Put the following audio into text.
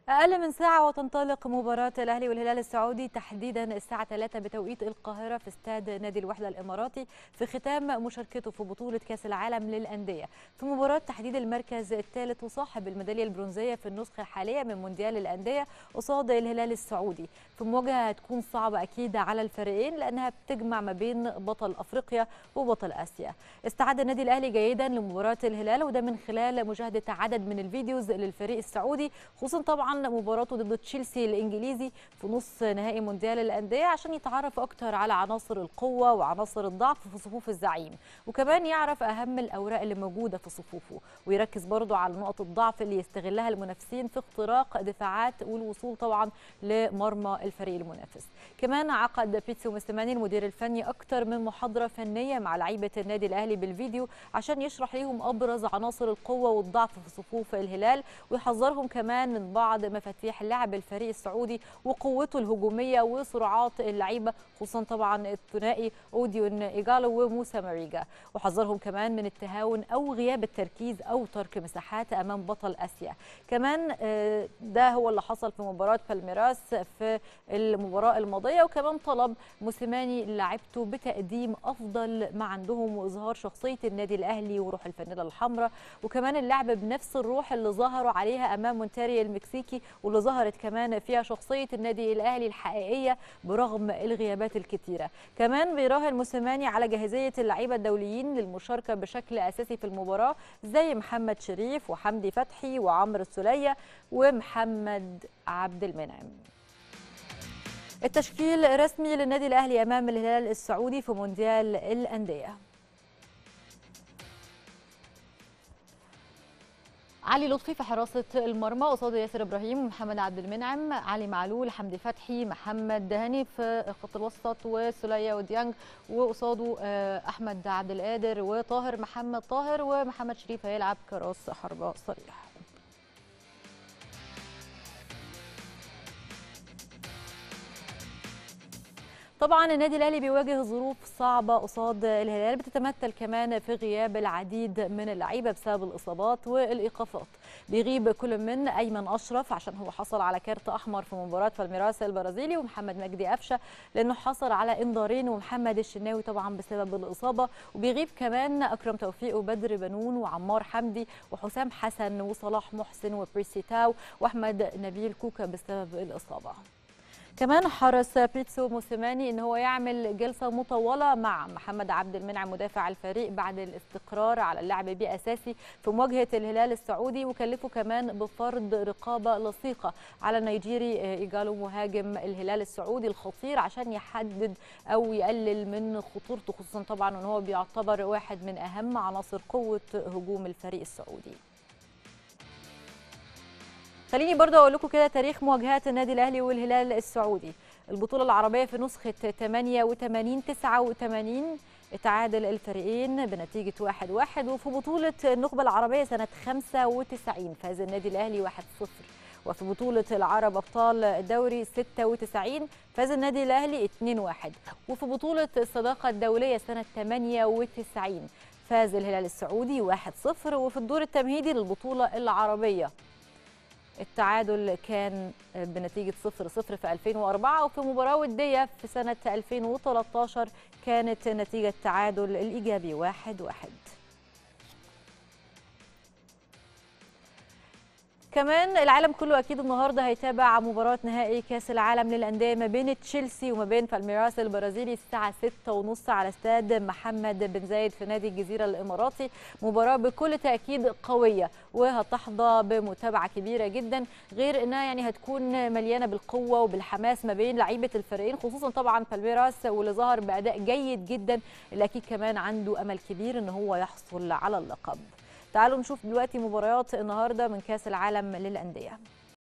أقل من ساعة وتنطلق مباراة الأهلي والهلال السعودي تحديدا الساعة 3 بتوقيت القاهرة في استاد نادي الوحدة الإماراتي في ختام مشاركته في بطولة كأس العالم للأندية في مباراة تحديد المركز الثالث وصاحب الميدالية البرونزية في النسخة الحالية من مونديال الأندية قصاد الهلال السعودي في مواجهة هتكون صعبة أكيد على الفريقين لأنها بتجمع ما بين بطل أفريقيا وبطل آسيا استعد النادي الأهلي جيدا لمباراة الهلال وده من خلال مشاهدة عدد من الفيديوز للفريق السعودي خصوصا طبعا مباراته ضد تشيلسي الانجليزي في نص نهائي مونديال الانديه عشان يتعرف اكتر على عناصر القوه وعناصر الضعف في صفوف الزعيم وكمان يعرف اهم الاوراق اللي موجوده في صفوفه ويركز برضه على نقط الضعف اللي يستغلها المنافسين في اختراق دفاعات والوصول طبعا لمرمى الفريق المنافس كمان عقد بيتسو مستماني المدير الفني اكتر من محاضره فنيه مع لعيبه النادي الاهلي بالفيديو عشان يشرح ليهم ابرز عناصر القوه والضعف في صفوف الهلال ويحذرهم كمان من بعض مفاتيح لعب الفريق السعودي وقوته الهجوميه وسرعات اللعيبه خصوصا طبعا الثنائي اوديون ايجالو وموسى ماريجا وحذرهم كمان من التهاون او غياب التركيز او ترك مساحات امام بطل اسيا كمان ده هو اللي حصل في مباراه بالميراس في المباراه الماضيه وكمان طلب موسيماني لاعبته بتقديم افضل ما عندهم واظهار شخصيه النادي الاهلي وروح الفانيلا الحمراء وكمان اللعب بنفس الروح اللي ظهروا عليها امام مونتاري المكسيكي واللي ظهرت كمان فيها شخصيه النادي الاهلي الحقيقيه برغم الغيابات الكتيره كمان بيراهن موسيماني على جاهزيه اللعيبه الدوليين للمشاركه بشكل اساسي في المباراه زي محمد شريف وحمدي فتحي وعمرو السوليه ومحمد عبد المنعم التشكيل رسمي للنادي الاهلي امام الهلال السعودي في مونديال الانديه علي لطفي في حراسه المرمى قصاد ياسر ابراهيم ومحمد عبد المنعم علي معلول حمدي فتحي محمد دهني في خط الوسط وسوليا وديانج وقصاده احمد عبد القادر وطاهر محمد طاهر ومحمد شريف هيلعب كراس حربه صريح طبعا النادي الاهلي بيواجه ظروف صعبه قصاد الهلال بتتمثل كمان في غياب العديد من اللعيبه بسبب الاصابات والايقافات بيغيب كل من ايمن اشرف عشان هو حصل على كارت احمر في مباراه بالميراس البرازيلي ومحمد مجدي قفشه لانه حصل على انذارين ومحمد الشناوي طبعا بسبب الاصابه وبيغيب كمان اكرم توفيق وبدر بنون وعمار حمدي وحسام حسن وصلاح محسن وبريسي تاو واحمد نبيل كوكا بسبب الاصابه كمان حرص بيتسو موسيماني ان هو يعمل جلسه مطوله مع محمد عبد المنعم مدافع الفريق بعد الاستقرار على اللعب بيه اساسي في مواجهه الهلال السعودي وكلفه كمان بفرض رقابه لصيقه على النيجيري ايجالو مهاجم الهلال السعودي الخطير عشان يحدد او يقلل من خطورته خصوصا طبعا ان هو بيعتبر واحد من اهم عناصر قوه هجوم الفريق السعودي خليني برضه اقول لكم كده تاريخ مواجهات النادي الاهلي والهلال السعودي البطوله العربيه في نسخه 88 89 تعادل الفريقين بنتيجه 1 1 وفي بطوله النخبه العربيه سنه 95 فاز النادي الاهلي 1 0 وفي بطولة العرب أبطال الدوري 96 فاز النادي الأهلي 2-1 وفي بطولة الصداقة الدولية سنة 98 فاز الهلال السعودي 1-0 وفي الدور التمهيدي للبطولة العربية التعادل كان بنتيجة 0-0 في 2004 وفي مباراة ودية في سنة 2013 كانت نتيجة تعادل الإيجابي 1-1 كمان العالم كله اكيد النهارده هيتابع مباراه نهائي كاس العالم للانديه ما بين تشيلسي وما بين بالميراس البرازيلي الساعه 6:30 على استاد محمد بن زايد في نادي الجزيره الاماراتي مباراه بكل تاكيد قويه وهتحظى بمتابعه كبيره جدا غير انها يعني هتكون مليانه بالقوه وبالحماس ما بين لعيبه الفريقين خصوصا طبعا بالميراس واللي ظهر باداء جيد جدا اللي اكيد كمان عنده امل كبير ان هو يحصل على اللقب تعالوا نشوف دلوقتي مباريات النهارده من كاس العالم للانديه